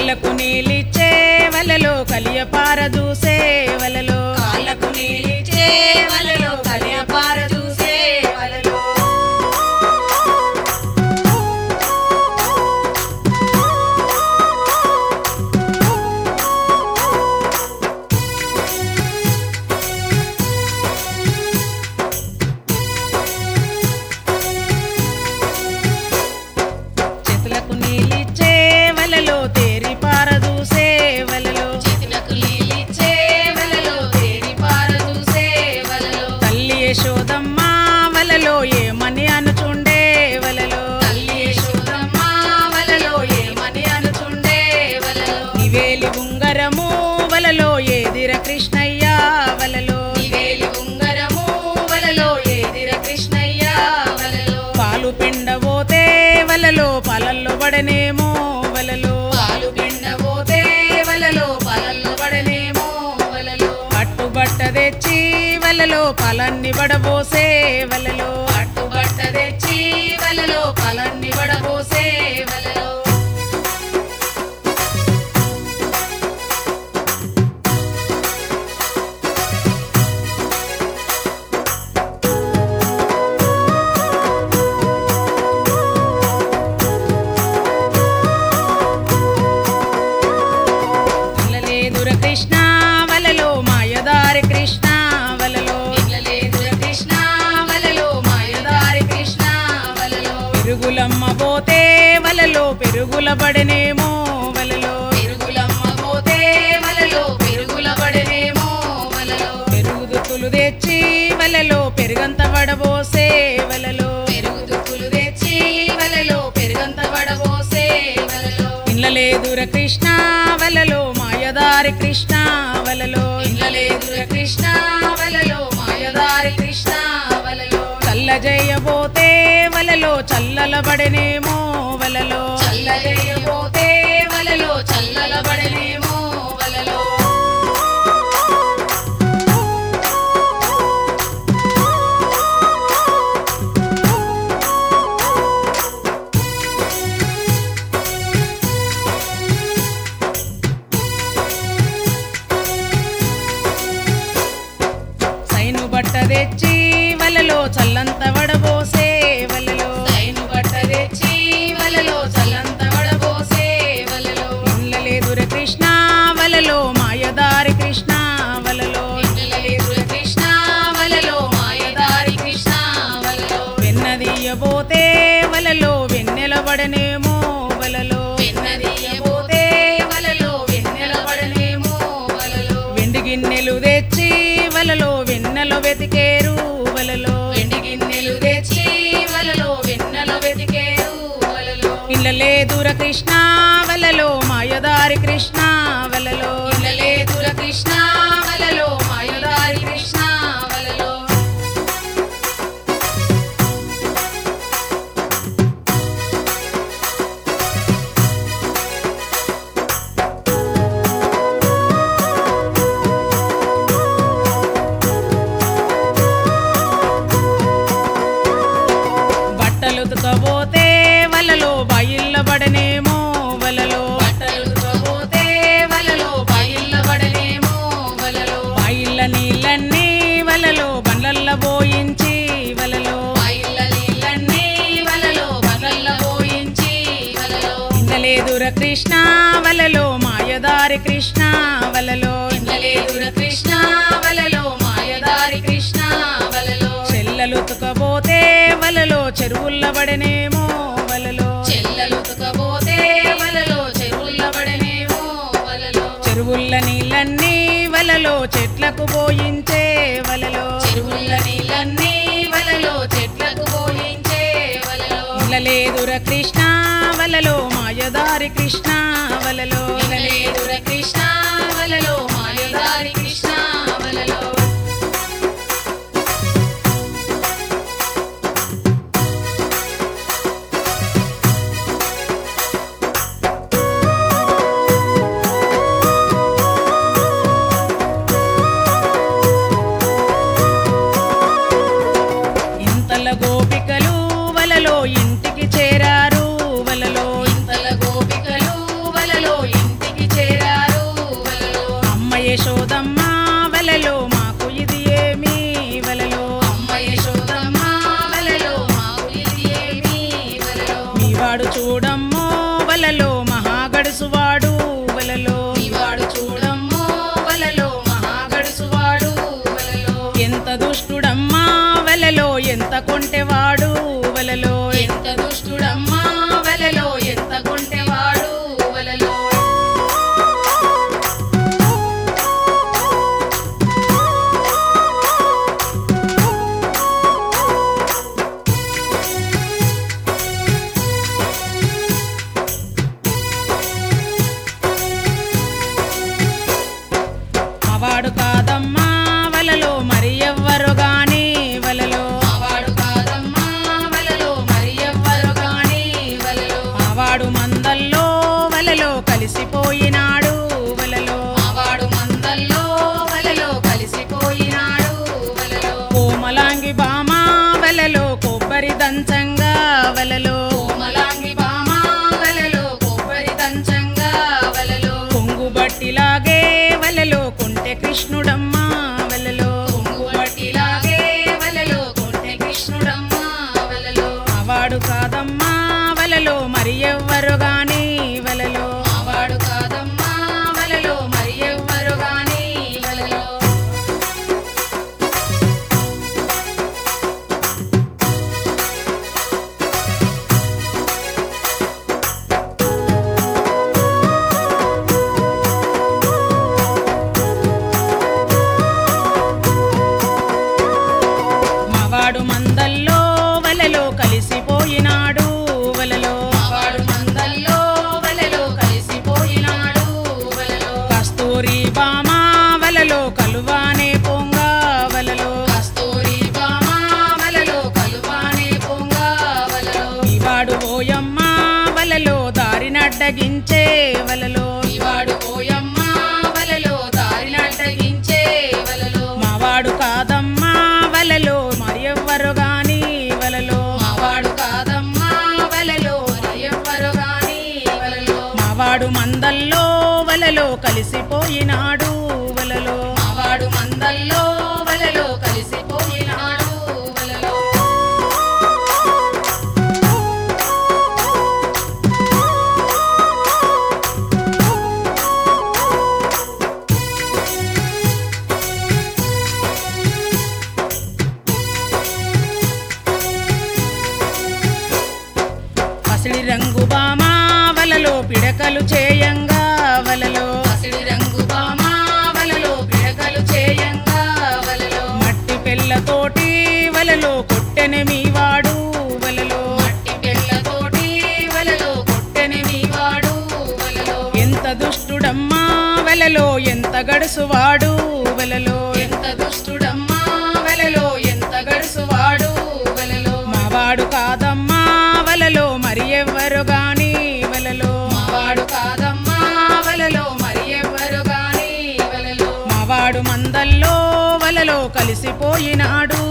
కాళ్ళకు నీలిచ్చే వలలో కలియ పారదూసే వలలో కాళ్ళకు నీలిచ్చే వలలో కలియ పార చూసే వలలో చేతులకు నీలిచ్చే వలలో తేరి పారదూసే వలలో చేతులకు నీలిచ్చే వలలో తేరి పార చూసే వలలో తల్లి యశోదమ్మ వలలో ఏమని అనుచుండే వలలో తల్లి యశోదమ్మ వలలో ఏమని అనుచుండే వలలో నివేలి ఉంగరము వలలో ఏదిర కృష్ణయ్య వలలో నివేలి ఉంగరము వలలో ఏదిర కృష్ణయ్య వలలో పాలు పిండబోతే వలలో పాలల్లో పడనేమో వలలో పాలు పిండబోతే వలలో పాలల్లో పడనేమో వలలో పట్టుబట్ట తెచ్చి వలలో పాలన్ని పడబోసే వలలో పట్టుబట్ట తెచ్చి వలలో పాలన్ని పడబోసే వలలో పిల్లలేదుర కృష్ణ వలలో మాయదారి కృష్ణ వలలో పిల్లలేదుర కృష్ణ వలలో మాయదారి కృష్ణ వలలో పెరుగులమ్మ పోతే వలలో పెరుగుల పడనేమో వలలో పెరుగులమ్మ పోతే వలలో పెరుగుల పడనేమో వలలో పెరుగు దుక్కులు తెచ్చి వలలో పెరుగంత పడబోసే వలలో పెరుగు దుక్కులు తెచ్చి వలలో పెరుగంత పడబోసే వలలో పిల్లలేదుర కృష్ణ వలలో మాయదారి కృష్ణ వలలో పిల్లలేదుర కృష్ణ వలలో మాయదారి కృష్ణ వలలో చల్ల జయబోతే వలలో చల్లల పడనేమో వలలో చల్లజేయబోతే వలలో చల్లల పడనేమో వలలో సైను బట్ట తెచ్చి వలలో చల్లంత వడబోసే వలలో సైను బట్ట తెచ్చి వలలో చల్లంత వడబోసే వలలో పిల్లలేదుర కృష్ణ వలలో మాయదారి కృష్ణ వలలో పిల్లలేదుర కృష్ణ వలలో మాయదారి కృష్ణ వలలో వెన్నదీయబోతే వలలో వెన్నెల పడనేమో వలలో వెన్నదీయబోతే వలలో వెన్నెల పడనేమో వలలో వెండి గిన్నెలు తెచ్చి వలలో వెన్నెల వెతికేరు వలలో వెండి గిన్నెలు తెచ్చి వలలో వెన్నెల వెతికేరు వలలో పిల్లలేదుర కృష్ణ వలలో మాయదారి కృష్ణ వలలో పిల్లలేదుర కృష్ణ వలలో మాయదారి కృష్ణ వలలో బట్టలు ఉతకబోతే వలలో బయిల్ల పడనేమో వలలో బట్టలు ఉతకబోతే వలలో బయళ్ళ పడనేమో వలలో బయిల్ల నీళ్ళన్నీ వలలో బండ్లల్ల పోయించి వలలో బయళ్ళ నీళ్ళన్నీ వలలో బగళ్ళ పోయించి వలలో ఇందలేదుర కృష్ణ వలలో మాయదారి కృష్ణ వలలో ఇందలేదుర కృష్ణ వలలో మాయదారి కృష్ణ వలలో చెల్లలు ఉతకబోతే వలలో చెరువుల్ల పడనేమో వలలో చెల్లలు ఉతకబోతే వలలో చెరువుల్ల పడనేమో వలలో చెరువుల్ల నీళ్ళన్నీ వలలో చెట్లకు పోయించే వలలో చెరువుల్ల నీళ్ళన్నీ వలలో చెట్లకు పోయించే వలలో ఇళ్ళలేదుర కృష్ణ వలలో మాయదారి కృష్ణ వలలో ఇందలేదుర కృష్ణ వలలో మాయదారి కృష్ణ వలలో ఇంతల గోపికలు వలలో ఇంటికి చేరారు వలలో ఇంతల గోపికలు వలలో ఇంటికి కొంటెవాడు వలలో ఎంత దుష్టుడమ్మా వలలో ఎంత కొంటెవాడు వలలో మావాడు కాదమ్మా వలలో మరి ఎవ్వరు గాని వలలో మావాడు కాదమ్మా వలలో మరి ఎవ్వరు గాని వలలో మావాడు మందల్లో వలలో కలిసిపోయినాడు వలలో మావాడు మందల్లో వలలో కలిసిపోయినాడు వలలో కోమలాంగి బామా వలలో కొబ్బరి దంచంగా వలలో కోమలాంగి బామ వలలో కొబ్బరి దంచంగా వలలో కొంగు బట్టిలాగే వలలో కొంటె కృష్ణుడమ్మా వలలో కొంగు బట్టిలాగే వలలో కొంటె కృష్ణుడమ్మా వలలో మావాడు కాదమ్మా వలలో మరి ఎవ్వరు గాని వలలో మావాడు కాదమ్మా వలలో మరి ఎవ్వరు గాని వలలో మావాడు మందల్లో వలలో కలిసిపోయినాడు వలలో మావాడు మందల్లో వలలో కలిసిపోయినాడు వలలో కస్తూరి బామా వలలో కలువానే పొంగ వలలో కస్తూరి బామ వలలో కలువానే పొంగ వలలో ఇవాడు ఓయమ్మ వలలో దారినడ్డగించే వలలో ఇవాడు పోయమ్మ వలలో దారినడ్డగించే వలలో మావాడు కాదమ్మా వలలో మరి ఎవ్వరు గాని వలలో మావాడు కాదమ్మా వలలో మరి ఎవ్వరు గాని వలలో మావాడు మందల్లో వలలో కలిసిపోయినాడు వలలో మావాడు మందల్లో వలలో కలిసిపోయినాడు వలలో పసిడి రంగు బామా వలలో పిడకలు చేయంగా వలలో పసిడి రంగు బామ వలలో పిడకలు చేయంగా వలలో మట్టి పెళ్ళతోటి వలలో కొట్టెని మీవాడు వలలో మట్టి పిల్లతోటి వలలో కొట్టెని మీవాడు వలలో ఎంత దుష్టుడమ్మా వలలో ఎంత గడుసువాడు వలలో ఎంత దుష్టుడమ్మా వలలో ఎంత గడుసువాడు వలలో మావాడు కాదమ్మా వలలో మరి ఎవ్వరు గాని వలలో మావాడు కాదమ్మా వలలో మరి ఎవ్వరు గాని వలలో మావాడు మందల్లో వలలో కలిసిపోయినాడు